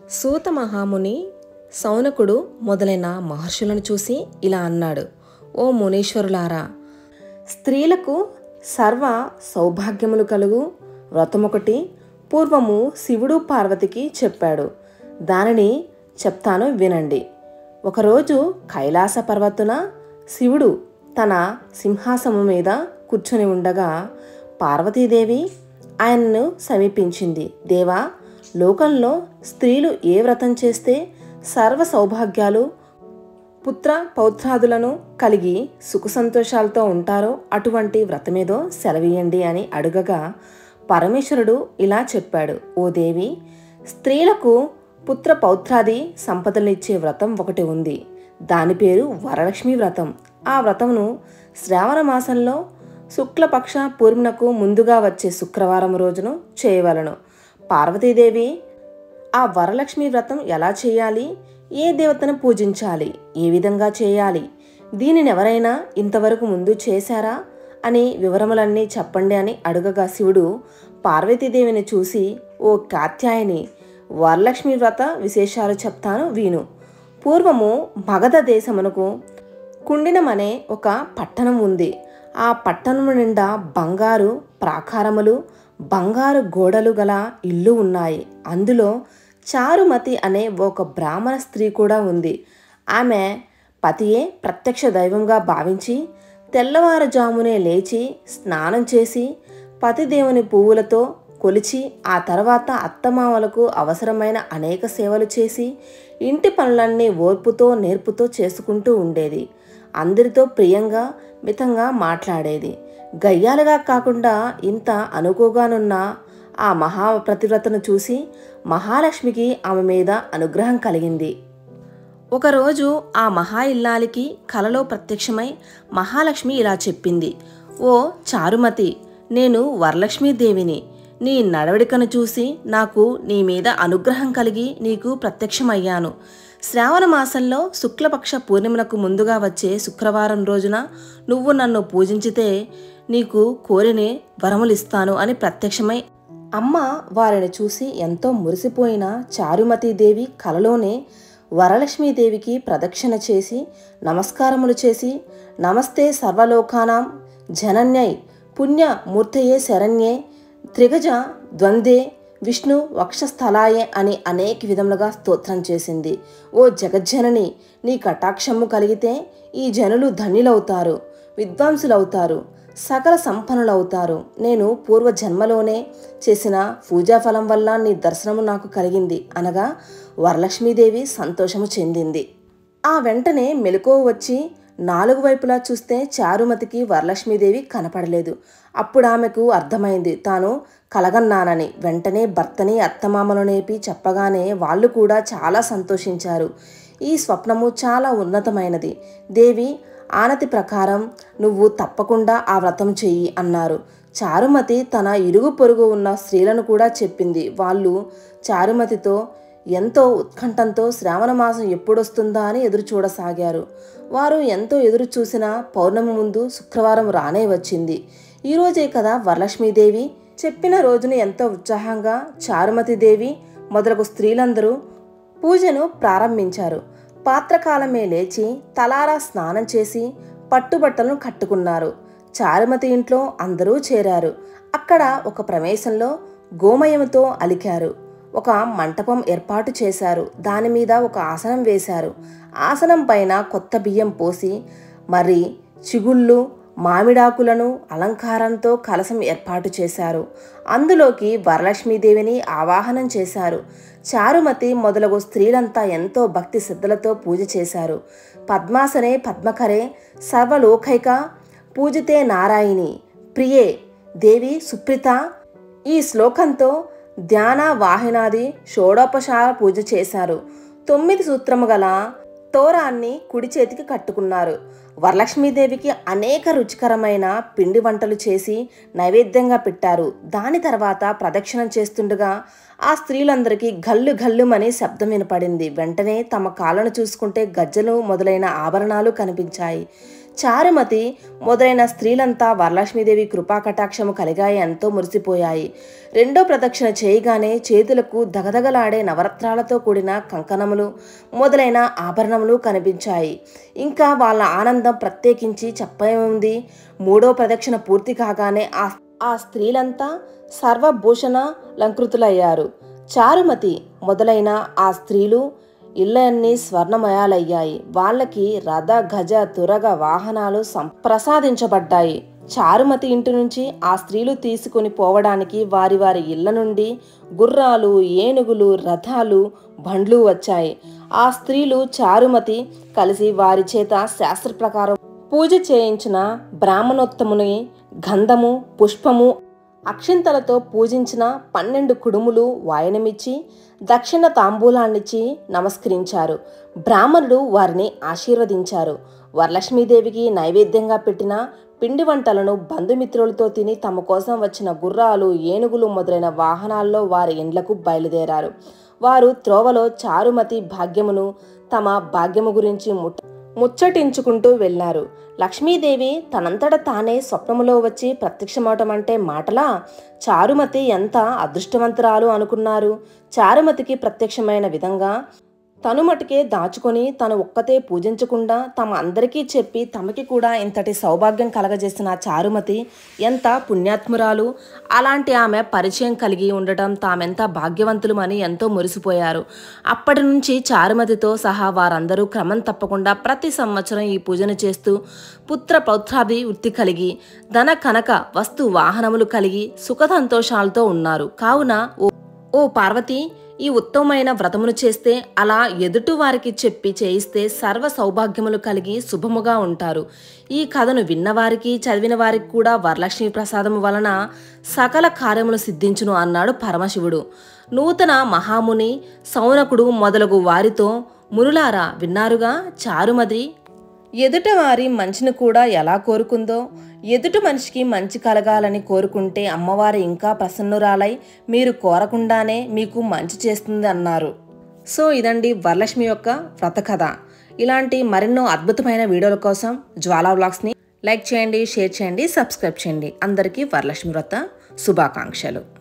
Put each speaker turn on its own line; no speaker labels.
సూత మహాముని సౌనకుడు మొదలైన మహర్షులను చూసి ఇలా అన్నాడు ఓ మునీశ్వరులారా స్త్రీలకు సర్వ సౌభాగ్యములు కలుగు వ్రతమొకటి పూర్వము శివుడు పార్వతికి చెప్పాడు దానిని చెప్తాను వినండి ఒకరోజు కైలాస పర్వతున శివుడు తన సింహాసనం మీద కూర్చొని ఉండగా పార్వతీదేవి ఆయనను సమీపించింది దేవా లోకంలో స్త్రీలు ఏ వ్రతం చేస్తే సర్వ సౌభాగ్యాలు పుత్ర పౌత్రాదులను కలిగి సుఖ సంతోషాలతో ఉంటారో అటువంటి వ్రతమేదో సెలవీయండి అని అడుగగా పరమేశ్వరుడు ఇలా చెప్పాడు ఓ దేవి స్త్రీలకు పుత్ర పౌత్రాది సంపదలనిచ్చే వ్రతం ఒకటి ఉంది దాని పేరు వరలక్ష్మి వ్రతం ఆ వ్రతమును శ్రావణ మాసంలో శుక్లపక్ష పూర్ణిమకు ముందుగా వచ్చే శుక్రవారం రోజును చేయవలను పార్వతీదేవి ఆ వరలక్ష్మి వ్రతం ఎలా చేయాలి ఏ దేవతను పూజించాలి ఏ విధంగా చేయాలి దీనిని ఎవరైనా ఇంతవరకు ముందు చేశారా అని వివరములన్నీ చెప్పండి అని అడుగగా శివుడు పార్వతీదేవిని చూసి ఓ కాత్యాయని వరలక్ష్మి వ్రత విశేషాలు చెప్తాను వీను పూర్వము మగధ దేశమునకు కుండినమనే ఒక పట్టణం ఉంది ఆ పట్టణము నిండా బంగారు ప్రాకారములు బంగారు గోడలు గల ఇల్లు ఉన్నాయి అందులో చారుమతి అనే ఒక బ్రాహ్మణ స్త్రీ కూడా ఉంది ఆమె పతియే ప్రత్యక్ష దైవంగా భావించి తెల్లవారుజామునే లేచి స్నానం చేసి పతిదేవుని పువ్వులతో కొలిచి ఆ తర్వాత అత్తమామలకు అవసరమైన అనేక సేవలు చేసి ఇంటి పనులన్నీ ఓర్పుతో నేర్పుతో చేసుకుంటూ ఉండేది అందరితో ప్రియంగా మితంగా మాట్లాడేది గయ్యాలుగా కాకుండా ఇంత అనుకోగానున్న ఆ మహాప్రతివ్రతను చూసి మహాలక్ష్మికి ఆమె మీద అనుగ్రహం కలిగింది ఒకరోజు ఆ మహా ఇల్లాలికి కలలో ప్రత్యక్షమై మహాలక్ష్మి ఇలా చెప్పింది ఓ చారుమతి నేను వరలక్ష్మీదేవిని నీ నడవడికను చూసి నాకు నీ మీద అనుగ్రహం కలిగి నీకు ప్రత్యక్షమయ్యాను శ్రావణ మాసంలో శుక్లపక్ష పూర్ణిమలకు ముందుగా వచ్చే శుక్రవారం రోజున నువ్వు నన్ను పూజించితే నీకు కోరినే వరములిస్తాను అని ప్రత్యక్షమై అమ్మ వారిని చూసి ఎంతో మురిసిపోయిన చారుమతీదేవి కలలోనే వరలక్ష్మీదేవికి ప్రదక్షిణ చేసి నమస్కారములు చేసి నమస్తే సర్వలోకానాం జనన్యై పుణ్య మూర్తయే శరణ్యే త్రిగజ ద్వంద్వే విష్ణు వక్షస్థలాయే అని అనేక విధములుగా స్తోత్రం చేసింది ఓ జగజ్జనని నీ కటాక్షము కలిగితే ఈ జనులు ధన్యులవుతారు విద్వాంసులవుతారు సకల సంపన్నులవుతారు నేను పూర్వ జన్మలోనే చేసిన పూజాఫలం వల్ల నీ దర్శనము నాకు కలిగింది అనగా వరలక్ష్మీదేవి సంతోషము చెందింది ఆ వెంటనే మెలకువ వచ్చి నాలుగు వైపులా చూస్తే చారుమతికి వరలక్ష్మీదేవి కనపడలేదు అప్పుడు ఆమెకు అర్థమైంది తాను కలగన్నానని వెంటనే భర్తని అత్తమామలు నేపి చెప్పగానే వాళ్ళు కూడా చాలా సంతోషించారు ఈ స్వప్నము చాలా ఉన్నతమైనది దేవి ఆనతి ప్రకారం నువ్వు తప్పకుండా ఆ వ్రతం చెయ్యి అన్నారు చారుమతి తన ఇరుగు పొరుగు ఉన్న స్త్రీలను కూడా చెప్పింది వాళ్ళు చారుమతితో ఎంతో ఉత్కంఠంతో శ్రావణ మాసం ఎప్పుడొస్తుందా అని ఎదురు చూడసాగారు వారు ఎంతో ఎదురు చూసిన పౌర్ణమి ముందు శుక్రవారం రానే వచ్చింది ఈరోజే కదా వరలక్ష్మీదేవి చెప్పిన రోజున ఎంతో ఉత్సాహంగా చారుమతిదేవి మొదలగు స్త్రీలందరూ పూజను ప్రారంభించారు పాత్రకాలమే లేచి తలారా స్నానం చేసి పట్టుబట్టలను కట్టుకున్నారు చారుమతి ఇంట్లో అందరూ చేరారు అక్కడ ఒక ప్రవేశంలో గోమయంతో అలికారు ఒక మంటపం ఏర్పాటు చేశారు దాని మీద ఒక ఆసనం వేశారు ఆసనం పైన కొత్త బియ్యం పోసి మరి చిగుళ్ళు మామిడాకులను అలంకారంతో కలసం ఏర్పాటు చేశారు అందులోకి వరలక్ష్మీదేవిని ఆవాహనం చేశారు చారుమతి మొదలగు స్త్రీలంతా ఎంతో భక్తి శ్రద్ధలతో పూజ చేశారు పద్మాసనే పద్మకరే సర్వలోకైక పూజితే నారాయణి ప్రియే దేవి సుప్రీత ఈ శ్లోకంతో ధ్యాన వాహినాది షోడోపచార పూజ చేశారు తొమ్మిది సూత్రము గల తోరాన్ని కుడి చేతికి కట్టుకున్నారు వరలక్ష్మీదేవికి అనేక రుచికరమైన పిండి వంటలు చేసి నైవేద్యంగా పెట్టారు దాని తర్వాత ప్రదక్షిణం చేస్తుండగా ఆ స్త్రీలందరికీ గల్లు గల్లుమని శబ్దం వినపడింది వెంటనే తమ కాళ్ళను చూసుకుంటే గజ్జలు మొదలైన ఆభరణాలు కనిపించాయి చారుమతి మొదలైన స్త్రీలంతా వరలక్ష్మీదేవి కృపా కటాక్షము కలిగాయి ఎంతో మురిసిపోయాయి రెండో ప్రదక్షిణ చేయగానే చేతులకు దగదగలాడే నవరత్నాలతో కూడిన కంకణములు మొదలైన ఆభరణములు కనిపించాయి ఇంకా వాళ్ళ ఆనందం ప్రత్యేకించి చెప్పేముంది మూడో ప్రదక్షిణ పూర్తి కాగానే ఆ ఆ స్త్రీలంతా సర్వభూషణ లంకృతులయ్యారు చారుమతి మొదలైన ఆ స్త్రీలు ఇళ్ళన్నీ స్వర్ణమయాలయ్యాయి వాళ్ళకి రథ గజ తురగ వాహనాలు సం- ప్రసాదించబడ్డాయి చారుమతి ఇంటి నుంచి ఆ స్త్రీలు తీసుకుని పోవడానికి వారి వారి ఇళ్ల నుండి గుర్రాలు ఏనుగులు రథాలు బండ్లు వచ్చాయి ఆ స్త్రీలు చారుమతి కలిసి వారి చేత శాస్త్ర ప్రకారం పూజ చేయించిన బ్రాహ్మణోత్తముని గంధము పుష్పము అక్షింతలతో పూజించిన పన్నెండు కుడుములు వాయనమిచ్చి దక్షిణ తాంబూలాన్నిచ్చి నమస్కరించారు బ్రాహ్మణుడు వారిని ఆశీర్వదించారు వరలక్ష్మీదేవికి నైవేద్యంగా పెట్టిన పిండి వంటలను బంధుమిత్రులతో తిని తమ కోసం వచ్చిన గుర్రాలు ఏనుగులు మొదలైన వాహనాల్లో వారి ఇండ్లకు బయలుదేరారు వారు త్రోవలో చారుమతి భాగ్యమును తమ భాగ్యము గురించి ముట్ట ముచ్చటించుకుంటూ వెళ్ళారు లక్ష్మీదేవి తనంతట తానే స్వప్నములో వచ్చి ప్రత్యక్షమవటం అంటే మాటలా చారుమతి ఎంత అదృష్టవంతురాలు అనుకున్నారు చారుమతికి ప్రత్యక్షమైన విధంగా తను మటుకే దాచుకొని తను ఒక్కతే పూజించకుండా తమ అందరికీ చెప్పి తమకి కూడా ఇంతటి సౌభాగ్యం కలగజేసిన చారుమతి ఎంత పుణ్యాత్మురాలు అలాంటి ఆమె పరిచయం కలిగి ఉండటం తామెంత భాగ్యవంతులమని ఎంతో మురిసిపోయారు అప్పటి నుంచి చారుమతితో సహా వారందరూ క్రమం తప్పకుండా ప్రతి సంవత్సరం ఈ పూజను చేస్తూ పుత్ర పౌత్రాభివృద్ధి కలిగి ధన కనక వస్తు వాహనములు కలిగి సుఖ సంతోషాలతో ఉన్నారు కావున ఓ ఓ పార్వతి ఈ ఉత్తమమైన వ్రతమును చేస్తే అలా ఎదుటి వారికి చెప్పి చేయిస్తే సర్వ సౌభాగ్యములు కలిగి శుభముగా ఉంటారు ఈ కథను విన్నవారికి చదివిన వారికి కూడా వరలక్ష్మి ప్రసాదము వలన సకల కార్యములు సిద్ధించును అన్నాడు పరమశివుడు నూతన మహాముని సౌనకుడు మొదలగు వారితో మునులారా విన్నారుగా చారుమది ఎదుట వారి మంచిని కూడా ఎలా కోరుకుందో ఎదుటి మనిషికి మంచి కలగాలని కోరుకుంటే అమ్మవారు ఇంకా ప్రసన్నురాలై మీరు కోరకుండానే మీకు మంచి చేస్తుంది అన్నారు సో ఇదండి వరలక్ష్మి యొక్క వ్రత కథ ఇలాంటి మరెన్నో అద్భుతమైన వీడియోల కోసం జ్వాలా వ్లాగ్స్ని లైక్ చేయండి షేర్ చేయండి సబ్స్క్రైబ్ చేయండి అందరికీ వరలక్ష్మి వ్రత శుభాకాంక్షలు